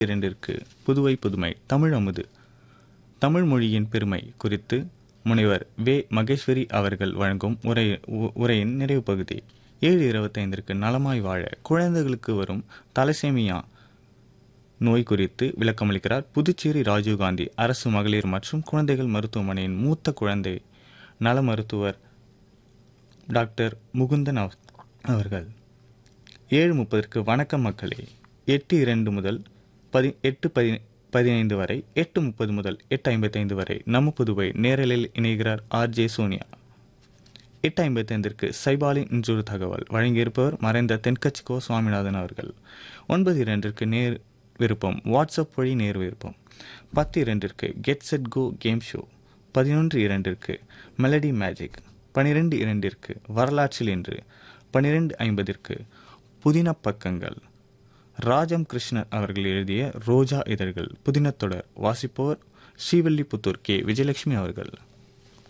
இரண்டிற்கு புதுவை புதுமை தமிழ் அமுது தமிழ் மொழியின் பெருமை குறித்து முனைவர் வே மகேஸ்வரி அவர்கள் வழங்கும் உரை உ- உரையின் நிறைவு பகுதி ஏழு இருபத்தைந்திற்கு நலமாய் வாழ குழந்தைகளுக்கு வரும் தலசேமியா நோய் குறித்து விளக்கமளிக்கிறார் புதுச்சேரி ராஜீவ்காந்தி அரசு மகளிர் மற்றும் குழந்தைகள் மருத்துவமனையின் மூத்த குழந்தை நல மருத்துவர் டாக்டர் முகுந்தன் அவ- அவர்கள் ஏழு முப்பதற்கு வணக்கம் மக்களே எட்டு இரண்டு முதல் பதி எட்டு பதி பதினைந்து வரை எட்டு முப்பது முதல் எட்டு ஐம்பத்தைந்து வரை நம்ம புதுவை நேரலில் இணைகிறார் ஆர் ஜே சோனியா எட்டு ஐம்பத்தைந்திற்கு சைபாலின் இன்றொரு தகவல் வழங்கியிருப்பவர் மறைந்த தென்கட்சிக்கோ சுவாமிநாதன் அவர்கள் ஒன்பது இரண்டிற்கு நேர் விருப்பம் வாட்ஸ்அப் வழி நேர் விருப்பம் பத்து இரண்டிற்கு get set go game show பதினொன்று இரண்டிற்கு மெலடி மேஜிக் பனிரெண்டு இரண்டிற்கு வரலாற்றில் இன்று பனிரெண்டு ஐம்பதிற்கு புதின பக்கங்கள் ராஜம் கிருஷ்ணன் அவர்கள் எழுதிய ரோஜா இதழ்கள் புதினத்தொடர் வாசிப்பவர் ஸ்ரீவில்லிபுத்தூர் கே விஜயலட்சுமி அவர்கள்